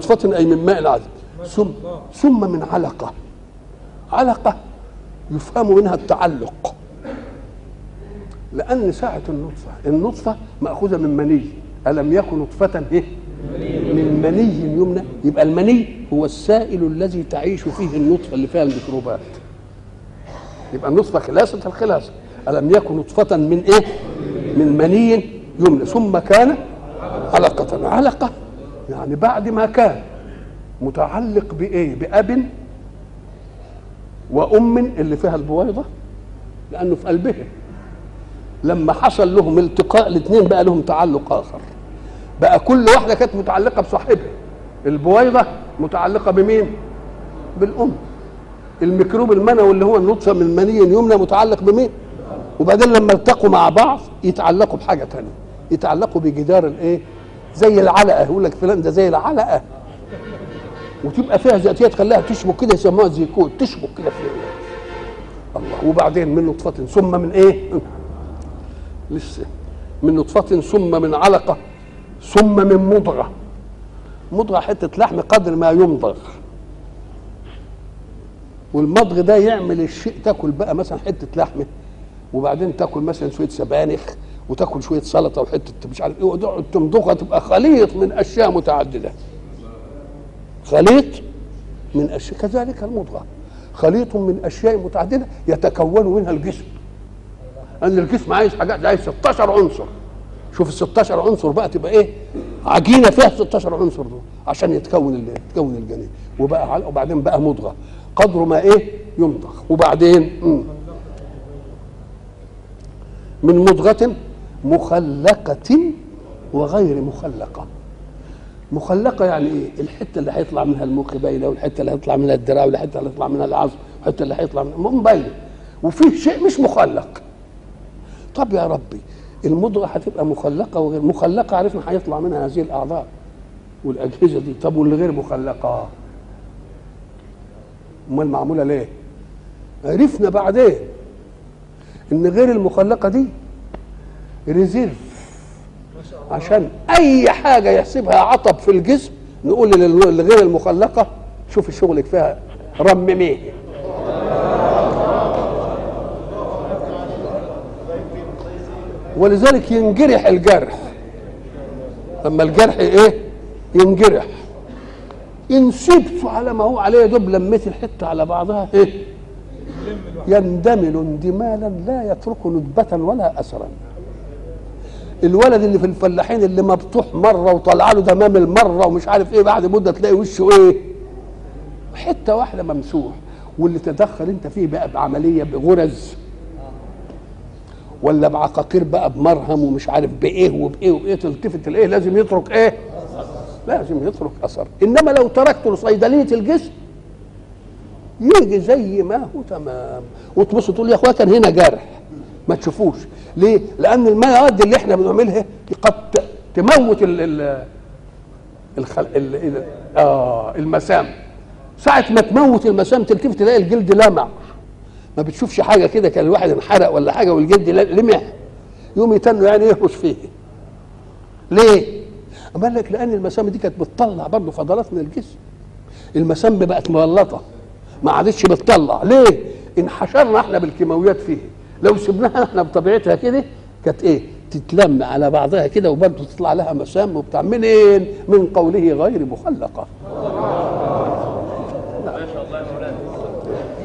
نطفة أي من ماء عذب ثم ثم من علقة علقة يفهم منها التعلق لأن ساعة النطفة النطفة مأخوذة من مني ألم يكن نطفة إيه؟ من مني يمنى يبقى المني هو السائل الذي تعيش فيه النطفة اللي فيها الميكروبات يبقى النطفة خلاصة الخلاصة ألم يكن نطفة من إيه؟ من مني يمنى ثم كان علقة علقة يعني بعد ما كان متعلق بإيه؟ بأب وأم اللي فيها البويضة لأنه في قلبها لما حصل لهم التقاء الاثنين بقى لهم تعلق آخر بقى كل واحدة كانت متعلقة بصاحبها البويضة متعلقة بمين؟ بالأم الميكروب المنوي اللي هو النطفة من مني يمنى متعلق بمين؟ وبعدين لما التقوا مع بعض يتعلقوا بحاجة تانية يتعلقوا بجدار الايه؟ زي العلقة يقول لك فلان ده زي العلقة وتبقى فيها ذاتيه تخليها تشبك كده يسموها زيكوت تشبك كده في الله وبعدين من نطفة ثم من ايه؟ لسه من نطفة ثم من علقة ثم من مضغة مضغة حتة لحم قدر ما يمضغ والمضغ ده يعمل الشيء تاكل بقى مثلا حتة لحمة وبعدين تاكل مثلا شوية سبانخ وتاكل شوية سلطة وحتة مش عارف ايه وتقعد تمضغها تبقى خليط من أشياء متعددة خليط من أشياء كذلك المضغة خليط من أشياء متعددة يتكون منها الجسم أن الجسم عايز حاجات عايز 16 عنصر شوف ال 16 عنصر بقى تبقى ايه عجينه فيها 16 عنصر دول عشان يتكون ال- يتكون الجنين وبقى علق وبعدين بقى مضغه قدر ما ايه يمضغ وبعدين مم. من مضغه مخلقه وغير مخلقه مخلقه يعني ايه الحته اللي هيطلع منها المخ باينه والحته اللي هيطلع منها الدراع والحته اللي هيطلع منها العظم والحته اللي هيطلع منها المهم باينه وفيه شيء مش مخلق طب يا ربي المضغه هتبقى مخلقه وغير مخلقه عرفنا هيطلع منها هذه الاعضاء والاجهزه دي طب واللي غير مخلقه امال معموله ليه عرفنا بعدين ان غير المخلقه دي ريزيرف عشان اي حاجه يحسبها عطب في الجسم نقول لل- لغير المخلقه شوفي شغلك فيها رمميه ولذلك ينجرح الجرح لما الجرح ايه ينجرح ان سبته على ما هو عليه يا دوب لميت الحته على بعضها ايه يندمل اندمالا لا يترك ندبة ولا اثرا الولد اللي في الفلاحين اللي مبطوح مره وطلع له دمام المره ومش عارف ايه بعد مده تلاقي وشه ايه حته واحده ممسوح واللي تدخل انت فيه بقى بعمليه بغرز ولا بعقاقير بقى بمرهم ومش عارف بايه وبايه وبايه تلتفت الايه لازم يترك ايه لازم يترك اثر انما لو تركته لصيدليه الجسم يجي زي ما هو تمام وتبص تقول يا اخويا كان هنا جرح ما تشوفوش ليه لان المواد اللي احنا بنعملها قد ت- تموت ال ال الخل... ال... ال... آه المسام ساعة ما تموت المسام تلتفت تلاقي الجلد لمع ما بتشوفش حاجة كده كان الواحد انحرق ولا حاجة والجلد ل- لمع يقوم يتنوا يعني يهرش فيه ليه؟ أما قال لك لأن المسام دي كانت بتطلع برضه فضلات من الجسم المسام بقت مغلطة ما عادتش بتطلع ليه؟ انحشرنا احنا بالكيماويات فيه لو سبناها احنا بطبيعتها كده كانت ايه؟ تتلم على بعضها كده وبرضه تطلع لها مسام وبتاع منين؟ من قوله غير مخلقه